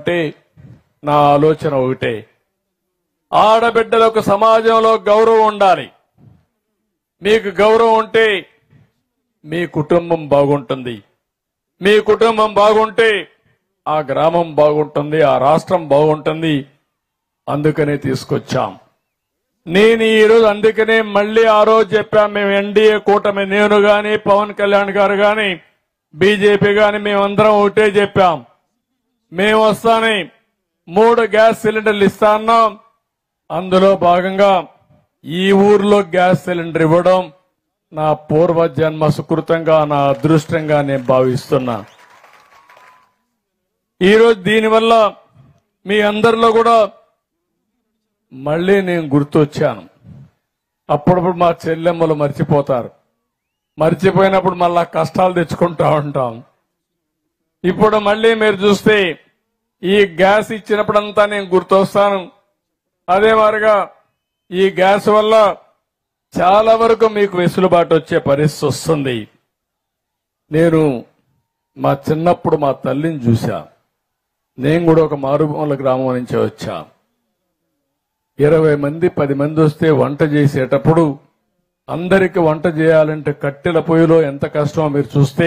అంటే నా ఆలోచన ఒకటే ఆడబిడ్డలకు సమాజంలో గౌరవం ఉండాలి మీకు గౌరవం ఉంటే మీ కుటుంబం బాగుంటుంది మీ కుటుంబం బాగుంటే ఆ గ్రామం బాగుంటుంది ఆ రాష్ట్రం బాగుంటుంది అందుకనే తీసుకొచ్చాం నేను ఈ రోజు అందుకనే మళ్ళీ ఆ రోజు చెప్పాం మేము ఎన్డీఏ కూటమి నేను గాని పవన్ కళ్యాణ్ గారు గాని బీజేపీ గాని మేమందరం ఒకటే చెప్పాం మేము వస్తానే మూడు గ్యాస్ సిలిండర్లు ఇస్తా అన్నాం అందులో భాగంగా ఈ ఊర్లో గ్యాస్ సిలిండర్ ఇవ్వడం నా పూర్వ జన్మ సుకృతంగా నా అదృష్టంగా నేను భావిస్తున్నా ఈరోజు దీనివల్ల మీ అందరిలో కూడా మళ్ళీ నేను గుర్తొచ్చాను అప్పుడప్పుడు మా చెల్లెమ్మలు మర్చిపోతారు మర్చిపోయినప్పుడు మళ్ళా కష్టాలు తెచ్చుకుంటా ఉంటాం ఇప్పుడు మళ్ళీ మీరు చూస్తే ఈ గ్యాస్ ఇచ్చినప్పుడంతా నేను గుర్తొస్తాను అదే మాదిరిగా ఈ గ్యాస్ వల్ల చాలా వరకు మీకు వెసులుబాటు వచ్చే పరిస్థితి వస్తుంది నేను మా చిన్నప్పుడు మా తల్లిని చూశా నేను కూడా ఒక మారుమూల గ్రామం నుంచి వచ్చా ఇరవై మంది పది మంది వస్తే వంట చేసేటప్పుడు అందరికి వంట చేయాలంటే కట్టెల పొయ్యిలో ఎంత కష్టమో మీరు చూస్తే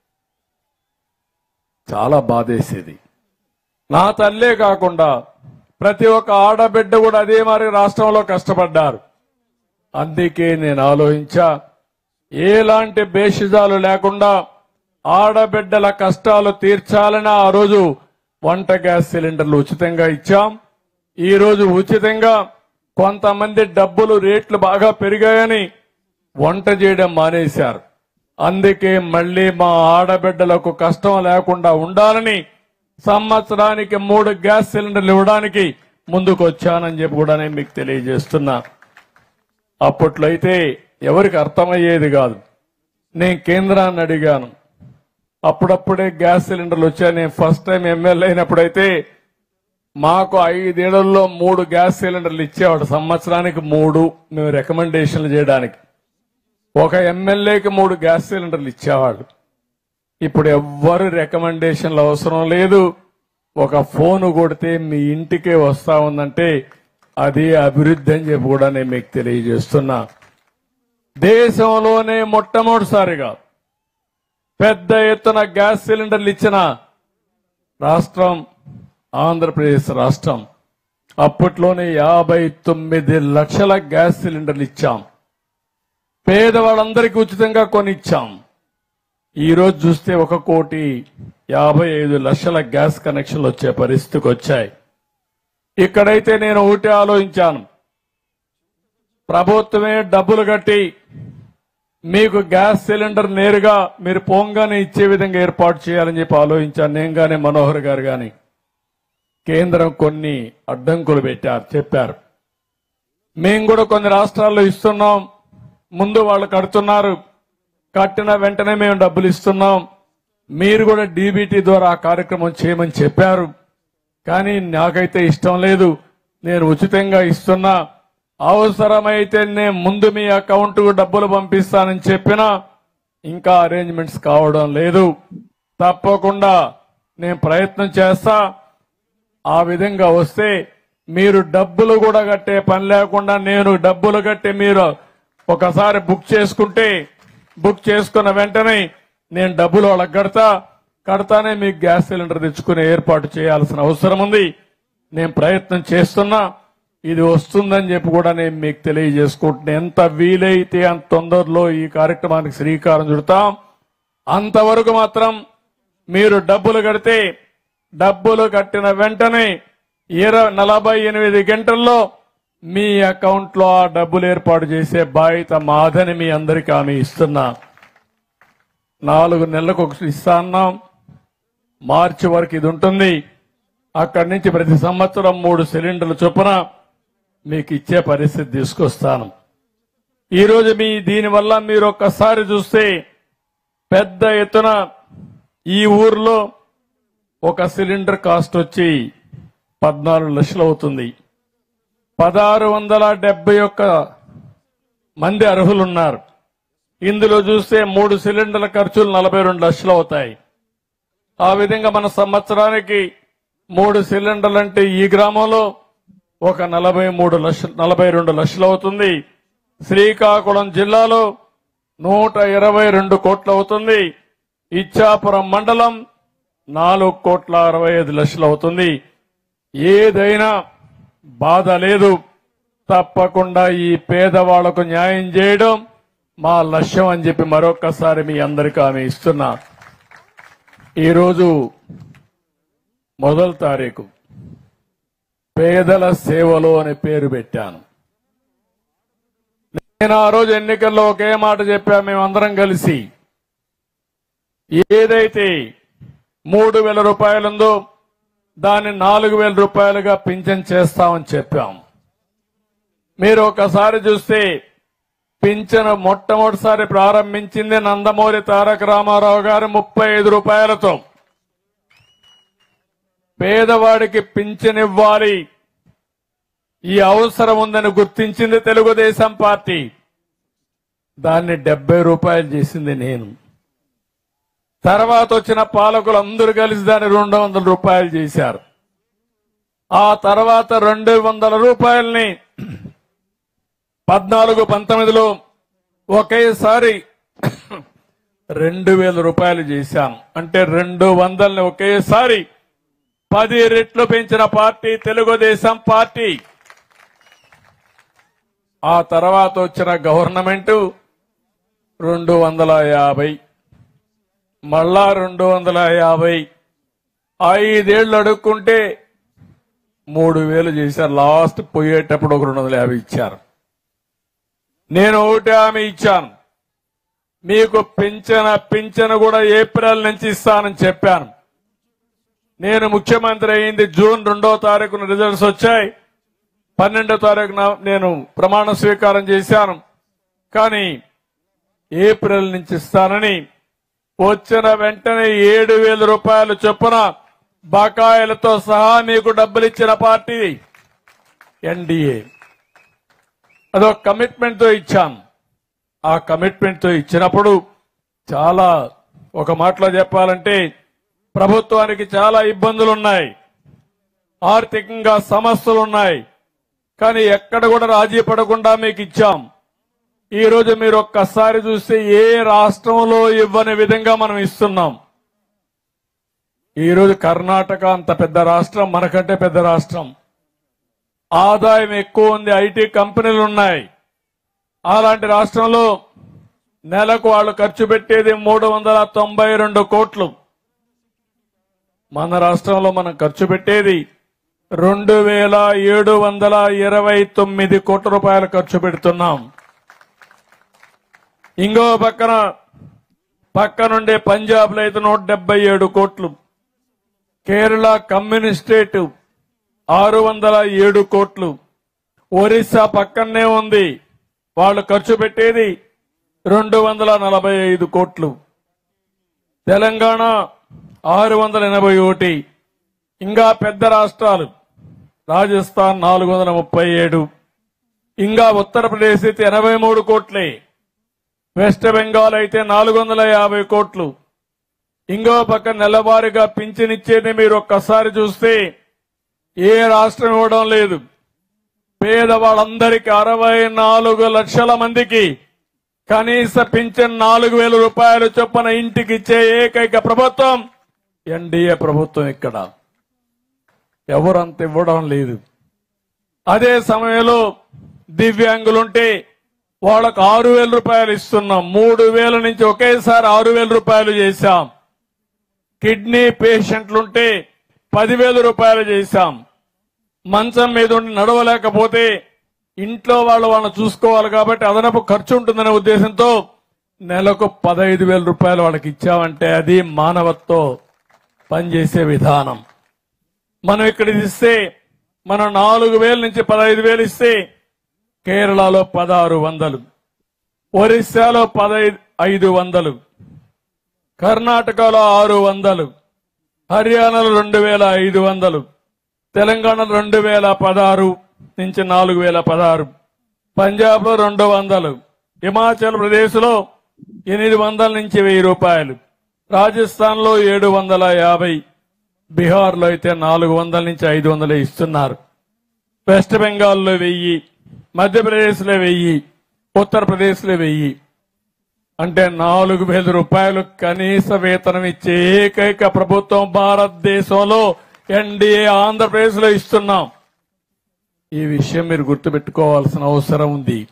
చాలా బాధేసేది నా తల్లే కాకుండా ప్రతి ఒక్క ఆడబిడ్డ కూడా అదే మరి రాష్ట్రంలో కష్టపడ్డారు అందుకే నేను ఆలోచించా ఎలాంటి బేషిజాలు లేకుండా ఆడబిడ్డల కష్టాలు తీర్చాలని ఆ రోజు వంట గ్యాస్ సిలిండర్లు ఉచితంగా ఇచ్చాం ఈ రోజు ఉచితంగా కొంతమంది డబ్బులు రేట్లు బాగా పెరిగాయని వంట చేయడం మానేశారు అందుకే మళ్ళీ మా ఆడబిడ్డలకు కష్టం లేకుండా ఉండాలని సంవత్సరానికి మూడు గ్యాస్ సిలిండర్లు ఇవ్వడానికి ముందుకు వచ్చానని చెప్పి కూడా నేను మీకు తెలియజేస్తున్నా అప్పట్లో అయితే ఎవరికి అర్థమయ్యేది కాదు నేను కేంద్రాన్ని అడిగాను అప్పుడప్పుడే గ్యాస్ సిలిండర్లు వచ్చాయి నేను ఫస్ట్ టైం ఎమ్మెల్యే అయినప్పుడైతే మాకు ఐదేళ్లలో మూడు గ్యాస్ సిలిండర్లు ఇచ్చేవాడు సంవత్సరానికి మూడు మేము రికమెండేషన్లు చేయడానికి ఒక ఎమ్మెల్యేకి మూడు గ్యాస్ సిలిండర్లు ఇచ్చేవాడు ఇప్పుడు ఎవ్వరు రికమెండేషన్లు అవసరం లేదు ఒక ఫోన్ కొడితే మీ ఇంటికే వస్తా ఉందంటే అది అభివృద్ధి అని చెప్పి కూడా నేను మీకు తెలియజేస్తున్నా దేశంలోనే మొట్టమొదటిసారిగా పెద్ద ఎత్తున గ్యాస్ సిలిండర్లు ఇచ్చిన రాష్ట్రం ఆంధ్రప్రదేశ్ రాష్ట్రం అప్పట్లోనే యాభై తొమ్మిది లక్షల గ్యాస్ సిలిండర్లు ఇచ్చాం పేదవాళ్ళందరికీ ఉచితంగా కొనిచ్చాం ఈ రోజు చూస్తే ఒక కోటి యాభై ఐదు లక్షల గ్యాస్ కనెక్షన్లు వచ్చే పరిస్థితికి వచ్చాయి ఇక్కడైతే నేను ఒకటి ఆలోచించాను ప్రభుత్వమే డబ్బులు కట్టి మీకు గ్యాస్ సిలిండర్ నేరుగా మీరు పోంగానే ఇచ్చే విధంగా ఏర్పాటు చేయాలని చెప్పి ఆలోచించాను నేను గాని మనోహర్ గారు గాని కేంద్రం కొన్ని అడ్డంకులు పెట్టారు చెప్పారు మేము కూడా కొన్ని రాష్ట్రాల్లో ఇస్తున్నాం ముందు వాళ్ళు కడుతున్నారు కట్టిన వెంటనే మేము డబ్బులు ఇస్తున్నాం మీరు కూడా డీబీటీ ద్వారా ఆ కార్యక్రమం చేయమని చెప్పారు కానీ నాకైతే ఇష్టం లేదు నేను ఉచితంగా ఇస్తున్నా అవసరమైతే నేను ముందు మీ అకౌంట్ డబ్బులు పంపిస్తానని చెప్పినా ఇంకా అరేంజ్మెంట్స్ కావడం లేదు తప్పకుండా నేను ప్రయత్నం చేస్తా ఆ విధంగా వస్తే మీరు డబ్బులు కూడా కట్టే పని లేకుండా నేను డబ్బులు కట్టి మీరు ఒకసారి బుక్ చేసుకుంటే బుక్ చేసుకున్న వెంటనే నేను డబ్బులు వాళ్ళకి కడతా కడతానే మీకు గ్యాస్ సిలిండర్ తెచ్చుకునే ఏర్పాటు చేయాల్సిన అవసరం ఉంది నేను ప్రయత్నం చేస్తున్నా ఇది వస్తుందని చెప్పి కూడా నేను మీకు తెలియజేసుకుంటున్నా ఎంత వీలైతే అంత తొందరలో ఈ కార్యక్రమానికి శ్రీకారం చుడతాం అంతవరకు మాత్రం మీరు డబ్బులు కడితే డబ్బులు కట్టిన వెంటనే ఇరవై నలభై ఎనిమిది గంటల్లో మీ అకౌంట్ లో ఆ డబ్బులు ఏర్పాటు చేసే బాధ్యత మాదని మీ అందరికీ హామీ ఇస్తున్నా నాలుగు నెలలకు ఒకటి ఇస్తా అన్నాం మార్చి వరకు ఇది ఉంటుంది అక్కడి నుంచి ప్రతి సంవత్సరం మూడు సిలిండర్లు చొప్పున మీకు ఇచ్చే పరిస్థితి తీసుకొస్తాను ఈ రోజు మీ దీనివల్ల మీరు ఒక్కసారి చూస్తే పెద్ద ఎత్తున ఈ ఊర్లో ఒక సిలిండర్ కాస్ట్ వచ్చి పద్నాలుగు లక్షలు అవుతుంది పదహారు వందల డెబ్బై ఒక్క మంది అర్హులున్నారు ఇందులో చూస్తే మూడు సిలిండర్ల ఖర్చులు నలభై రెండు లక్షలు అవుతాయి ఆ విధంగా మన సంవత్సరానికి మూడు సిలిండర్లు అంటే ఈ గ్రామంలో ఒక నలభై మూడు లక్ష నలభై రెండు లక్షలు అవుతుంది శ్రీకాకుళం జిల్లాలో నూట ఇరవై రెండు కోట్లు అవుతుంది ఇచ్చాపురం మండలం నాలుగు కోట్ల అరవై ఐదు లక్షలు అవుతుంది ఏదైనా బాధ లేదు తప్పకుండా ఈ పేదవాళ్లకు న్యాయం చేయడం మా లక్ష్యం అని చెప్పి మరొక్కసారి మీ అందరికీ ఆమె ఇస్తున్నా ఈరోజు మొదటి తారీఖు పేదల సేవలు అనే పేరు పెట్టాను నేను ఆ రోజు ఎన్నికల్లో ఒకే మాట చెప్పా మేమందరం కలిసి ఏదైతే మూడు వేల రూపాయలుందో దాన్ని నాలుగు వేల రూపాయలుగా పింఛన్ చేస్తామని చెప్పాం మీరు ఒకసారి చూస్తే పింఛను మొట్టమొదటిసారి ప్రారంభించింది నందమూరి తారక రామారావు గారు ముప్పై ఐదు రూపాయలతో పేదవాడికి పింఛన్ ఇవ్వాలి ఈ అవసరం ఉందని గుర్తించింది తెలుగుదేశం పార్టీ దాన్ని డెబ్బై రూపాయలు చేసింది నేను తర్వాత వచ్చిన పాలకులు అందరూ కలిసి దాన్ని రెండు వందల రూపాయలు చేశారు ఆ తర్వాత రెండు వందల రూపాయల్ని పద్నాలుగు పంతొమ్మిదిలో ఒకేసారి రెండు వేల రూపాయలు చేశాం అంటే రెండు వందల్ని ఒకేసారి పది రెట్లు పెంచిన పార్టీ తెలుగుదేశం పార్టీ ఆ తర్వాత వచ్చిన గవర్నమెంట్ రెండు వందల యాభై మళ్ళా రెండు వందల యాభై ఐదేళ్లు అడుక్కుంటే మూడు వేలు చేశారు లాస్ట్ పోయేటప్పుడు ఒక రెండు వందల యాభై ఇచ్చారు నేను ఒకటి హామీ ఇచ్చాను మీకు పింఛన పింఛన కూడా ఏప్రిల్ నుంచి ఇస్తానని చెప్పాను నేను ముఖ్యమంత్రి అయింది జూన్ రెండో తారీఖున రిజల్ట్స్ వచ్చాయి పన్నెండో తారీఖున నేను ప్రమాణ స్వీకారం చేశాను కానీ ఏప్రిల్ నుంచి ఇస్తానని వచ్చిన వెంటనే ఏడు వేల రూపాయలు చొప్పున బకాయిలతో సహా మీకు డబ్బులు ఇచ్చిన పార్టీ ఎన్డీఏ అదొక కమిట్మెంట్ తో ఇచ్చాం ఆ కమిట్మెంట్ తో ఇచ్చినప్పుడు చాలా ఒక మాటలో చెప్పాలంటే ప్రభుత్వానికి చాలా ఇబ్బందులు ఉన్నాయి ఆర్థికంగా సమస్యలు ఉన్నాయి కానీ ఎక్కడ కూడా రాజీ పడకుండా మీకు ఇచ్చాం ఈ రోజు మీరు ఒక్కసారి చూస్తే ఏ రాష్ట్రంలో ఇవ్వని విధంగా మనం ఇస్తున్నాం ఈ రోజు కర్ణాటక అంత పెద్ద రాష్ట్రం మనకంటే పెద్ద రాష్ట్రం ఆదాయం ఎక్కువ ఉంది ఐటీ కంపెనీలు ఉన్నాయి అలాంటి రాష్ట్రంలో నెలకు వాళ్ళు ఖర్చు పెట్టేది మూడు వందల తొంభై రెండు కోట్లు మన రాష్ట్రంలో మనం ఖర్చు పెట్టేది రెండు వేల ఏడు వందల ఇరవై తొమ్మిది కోట్ల రూపాయలు ఖర్చు పెడుతున్నాం ఇంకో పక్కన పక్కనుండే పంజాబ్ లో అయితే నూట డెబ్బై ఏడు కోట్లు కేరళ కమ్యూనిస్టేట్ ఆరు వందల ఏడు కోట్లు ఒరిస్సా పక్కనే ఉంది వాళ్ళు ఖర్చు పెట్టేది రెండు వందల నలభై ఐదు కోట్లు తెలంగాణ ఆరు వందల ఎనభై ఒకటి ఇంకా పెద్ద రాష్ట్రాలు రాజస్థాన్ నాలుగు వందల ముప్పై ఏడు ఇంకా ఉత్తరప్రదేశ్ అయితే ఎనభై మూడు కోట్లే వెస్ట్ బెంగాల్ అయితే నాలుగు వందల యాభై కోట్లు ఇంకో పక్క నెలవారీగా పింఛనిచ్చేది మీరు ఒక్కసారి చూస్తే ఏ రాష్ట్రం ఇవ్వడం లేదు పేదవాళ్ళందరికీ అరవై నాలుగు లక్షల మందికి కనీస పింఛన్ నాలుగు వేల రూపాయలు చొప్పున ఇంటికి ఇచ్చే ఏకైక ప్రభుత్వం ఎన్డీఏ ప్రభుత్వం ఇక్కడ ఎవరంత ఇవ్వడం లేదు అదే సమయంలో దివ్యాంగులుంటే వాళ్ళకు ఆరు వేల రూపాయలు ఇస్తున్నాం మూడు వేల నుంచి ఒకేసారి ఆరు వేల రూపాయలు చేశాం కిడ్నీ పేషెంట్లుంటే పదివేల రూపాయలు చేశాం మంచం మీద ఉండి నడవలేకపోతే ఇంట్లో వాళ్ళు వాళ్ళని చూసుకోవాలి కాబట్టి అదనపు ఖర్చు ఉంటుందనే ఉద్దేశంతో నెలకు పదహైదు వేల రూపాయలు వాళ్ళకి ఇచ్చామంటే అది మానవత్తో పనిచేసే విధానం మనం ఇక్కడ ఇది ఇస్తే మనం నాలుగు వేల నుంచి పదహైదు వేలు ఇస్తే కేరళలో పదహారు వందలు ఒరిస్సాలో పదహైదు ఐదు వందలు కర్ణాటకలో ఆరు వందలు హర్యానాలో రెండు వేల ఐదు వందలు తెలంగాణలో రెండు వేల పదహారు నుంచి నాలుగు వేల పదహారు పంజాబ్ లో రెండు వందలు హిమాచల్ ప్రదేశ్ లో ఎనిమిది వందల నుంచి వెయ్యి రూపాయలు రాజస్థాన్ లో ఏడు వందల యాభై బీహార్లో అయితే నాలుగు వందల నుంచి ఐదు వందలు ఇస్తున్నారు వెస్ట్ బెంగాల్లో వెయ్యి మధ్యప్రదేశ్లో వెయ్యి ఉత్తరప్రదేశ్లో వెయ్యి అంటే నాలుగు వేల రూపాయలు కనీస వేతనం ఇచ్చే ఏకైక ప్రభుత్వం భారతదేశంలో ఎన్డీఏ ఆంధ్రప్రదేశ్ లో ఇస్తున్నాం ఈ విషయం మీరు గుర్తుపెట్టుకోవాల్సిన అవసరం ఉంది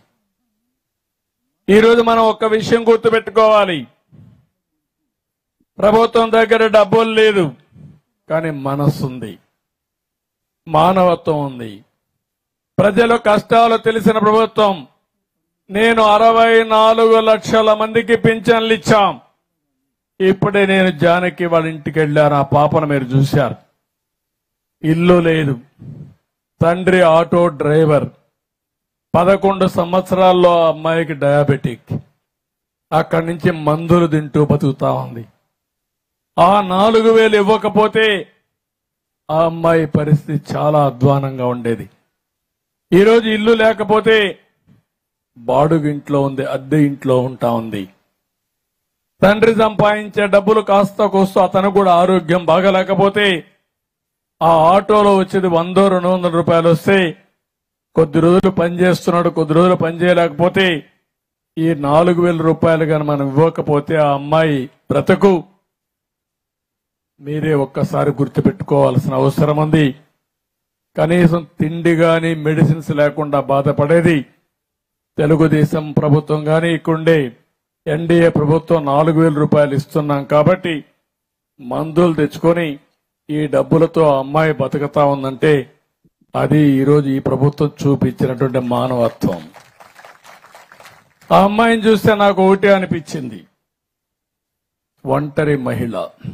ఈ రోజు మనం ఒక్క విషయం గుర్తుపెట్టుకోవాలి ప్రభుత్వం దగ్గర డబ్బులు లేదు కానీ మనస్సు ఉంది మానవత్వం ఉంది ప్రజల కష్టాలు తెలిసిన ప్రభుత్వం నేను అరవై నాలుగు లక్షల మందికి పింఛన్లు ఇచ్చాం ఇప్పుడే నేను జానకి వాళ్ళ ఇంటికి వెళ్ళాను ఆ పాపను మీరు చూశారు ఇల్లు లేదు తండ్రి ఆటో డ్రైవర్ పదకొండు సంవత్సరాల్లో ఆ అమ్మాయికి డయాబెటిక్ అక్కడి నుంచి మందులు తింటూ బతుకుతా ఉంది ఆ నాలుగు వేలు ఇవ్వకపోతే ఆ అమ్మాయి పరిస్థితి చాలా అధ్వానంగా ఉండేది ఈరోజు ఇల్లు లేకపోతే బాడుగు ఇంట్లో ఉంది అద్దె ఇంట్లో ఉంటా ఉంది తండ్రి సంపాదించే డబ్బులు కాస్త కోస్తూ అతను కూడా ఆరోగ్యం బాగలేకపోతే ఆ ఆటోలో వచ్చేది వందో రెండు వందల రూపాయలు వస్తే కొద్ది రోజులు పని చేస్తున్నాడు కొద్ది రోజులు పని చేయలేకపోతే ఈ నాలుగు వేల రూపాయలు కానీ మనం ఇవ్వకపోతే ఆ అమ్మాయి బ్రతకు మీరే ఒక్కసారి గుర్తుపెట్టుకోవాల్సిన అవసరం ఉంది కనీసం తిండి గాని మెడిసిన్స్ లేకుండా బాధపడేది తెలుగుదేశం ప్రభుత్వం గాని ఇక్కడుండే ఎన్డీఏ ప్రభుత్వం నాలుగు వేల రూపాయలు ఇస్తున్నాం కాబట్టి మందులు తెచ్చుకొని ఈ డబ్బులతో ఆ అమ్మాయి బతుకుతా ఉందంటే అది ఈరోజు ఈ ప్రభుత్వం చూపించినటువంటి మానవత్వం ఆ అమ్మాయిని చూస్తే నాకు ఒకటే అనిపించింది ఒంటరి మహిళ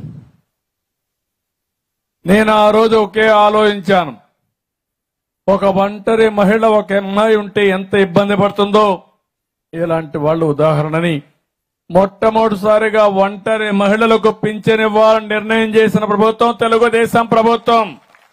నేను ఆ రోజు ఒకే ఆలోచించాను ఒక ఒంటరి మహిళ ఒక అమ్మాయి ఉంటే ఎంత ఇబ్బంది పడుతుందో ఇలాంటి వాళ్ళు ఉదాహరణని మొట్టమొదటిసారిగా ఒంటరి మహిళలకు పింఛన్ ఇవ్వాలని నిర్ణయం చేసిన ప్రభుత్వం తెలుగుదేశం ప్రభుత్వం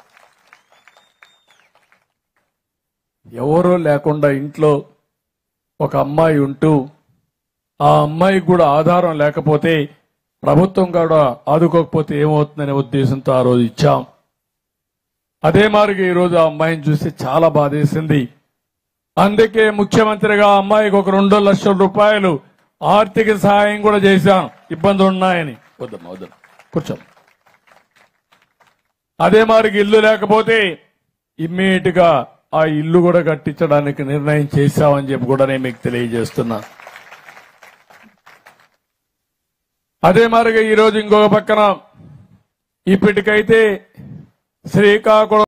ఎవరూ లేకుండా ఇంట్లో ఒక అమ్మాయి ఉంటూ ఆ అమ్మాయికి కూడా ఆధారం లేకపోతే ప్రభుత్వం కూడా ఆదుకోకపోతే ఏమవుతుందనే ఉద్దేశంతో ఆ రోజు ఇచ్చాం అదే మాదిరిగా ఈ రోజు ఆ అమ్మాయిని చూసి చాలా బాధేసింది అందుకే ముఖ్యమంత్రిగా ఆ అమ్మాయికి ఒక రెండు లక్షల రూపాయలు ఆర్థిక సహాయం కూడా చేశాం ఇబ్బందులు ఉన్నాయని వద్దమ్మా వద్దమ్మా కూర్చో అదే మాదిరిగా ఇల్లు లేకపోతే ఇమ్మీడియట్ గా ఆ ఇల్లు కూడా కట్టించడానికి నిర్ణయం చేశామని చెప్పి కూడా నేను మీకు తెలియజేస్తున్నా అదే మాదిరిగా ఈ రోజు ఇంకొక పక్కన ఇప్పటికైతే శ్రీకాకుళం